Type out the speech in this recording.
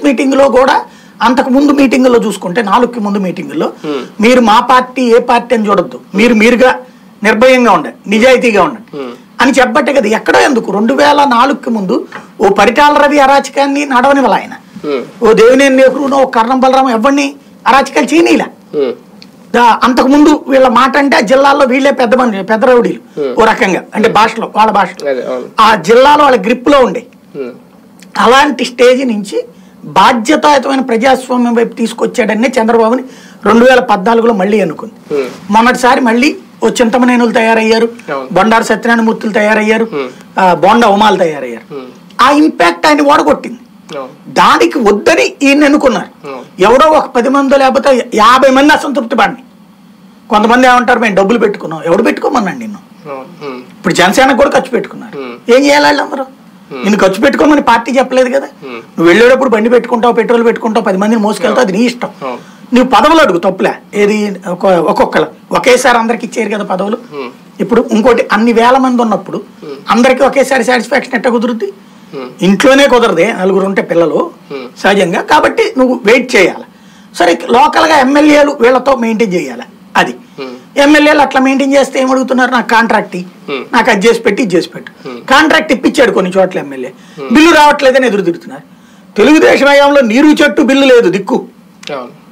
Meeting లో కూడా అంతకు ముందు మీటింగుల్లో చూసుకుంటే నాలుగుకి ముందు మీటింగుల్లో మీరు మా పార్టీ ఏ పార్టీ అని చూడొద్దు మీరు మీరుగా నిర్భయంగా ఉండండి నిజాయితీగా ఉండండి అని చెప్పబట్టే కదా ఎక్కడో ఎందుకు రెండు వేల నాలుగుకి ముందు ఓ పరిటాల రవి అరాచకాన్ని నడవనివ్వాలి ఆయన ఉమ్, ఓ దేవినేని నెహ్రూనో ఓ కర్ణం బలరాం ఎవరిని అరాచకాలు చేయనీలా ఉమ్, దా- అంతకుముందు వీళ్ళ మాట అంటే ఆ జిల్లాలో వీళ్ళే పెద్ద మంది పెద్ద రౌడీలు ఓ రకంగా అంటే భాషలో వాళ్ళ భాషలో అదే అవును ఆ జిల్లాలో వాళ్ళ గ్రిప్ లో ఉండే ఉమ్, అలాంటి స్టేజ్ నుంచి బాధ్యతాయుతమైన ప్రజాస్వామ్యం వైపు తీసుకొచ్చాడని చంద్రబాబుని రెండు వేల పద్నాలుగులో మళ్ళీ అనుకుంది ఉమ్, మొన్నటిసారి మళ్ళీ ఓ చింతమనేనులు తయారయ్యారు అవును. బొండారు సత్యనారాయణ మూర్తులు తయారయ్యారు ఆ, బోండా ఉమాలు తయారయ్యారు ఉమ్, ఆ ఇంపాక్ట్ ఆయన ఓడగొట్టింది అవును దానికి వద్దని ఈయన ఎన్నుకున్నారు అవును. ఎవడో ఒక పది మందో లేకపోతే యాభై మంది అసంతృప్తి పడినాయి కొంతమంది ఏమంటారు మేము డబ్బులు పెట్టుకున్నాం ఎవడు పెట్టుకోమన్నాడు నిన్ను అవును ఉమ్, ఇప్పుడు జనసేన కూడా ఖర్చు పెట్టుకున్నారు Hmm. ఏం చేయాలి వాళ్ళందరూ నిన్ను ఖర్చు పెట్టుకోమని పార్టీ చెప్పలేదు కదా Hmm. నువ్వు వెళ్ళేటప్పుడు బండి పెట్టుకుంటావు పెట్రోల్ పెట్టుకుంటావు పది మందిని మోసుకెళ్తావు అది నీ ఇష్టం అవును నువ్వు పదవులు అడుగు తప్పులే ఏది ఒక- ఒక్కొక్కరు ఒకేసారి అందరికి ఇచ్చారు కదా పదవులు Hmm. ఇప్పుడు ఇంకోటి అన్ని వేల మంది ఉన్నప్పుడు అందరికి ఒకేసారి సాటిస్ఫాక్షన్ ఎట్ట కుదురుద్ది Hmm. ఇంట్లోనే కుదరదే నలుగురు ఉంటే పిల్లలు Hmm. సహజంగా కాబట్టి నువ్వు వెయిట్ చేయాలి సరే లోకల్గా ఎమ్మెల్యేలు వీళ్ళతో మెయింటైన్ చేయాలి అది Hmm. ఎమ్మెల్యేలు అట్లా మెయింటైన్ చేస్తే ఏం అడుగుతున్నారు నాకు కాంట్రాక్ట్ ఇయ్యి. Hmm. నాకు అది చేసి పెట్టి ఇది చేసి పెట్టు కాంట్రాక్ట్ ఇప్పించాడు కొన్ని చోట్ల ఎమ్మెల్యే బిల్లు రావట్లేదని ఎదురు తిరుగుతున్నారు తెలుగుదేశం హయాంలో నీరు చెట్టు బిల్లు లేదు దిక్కు అవును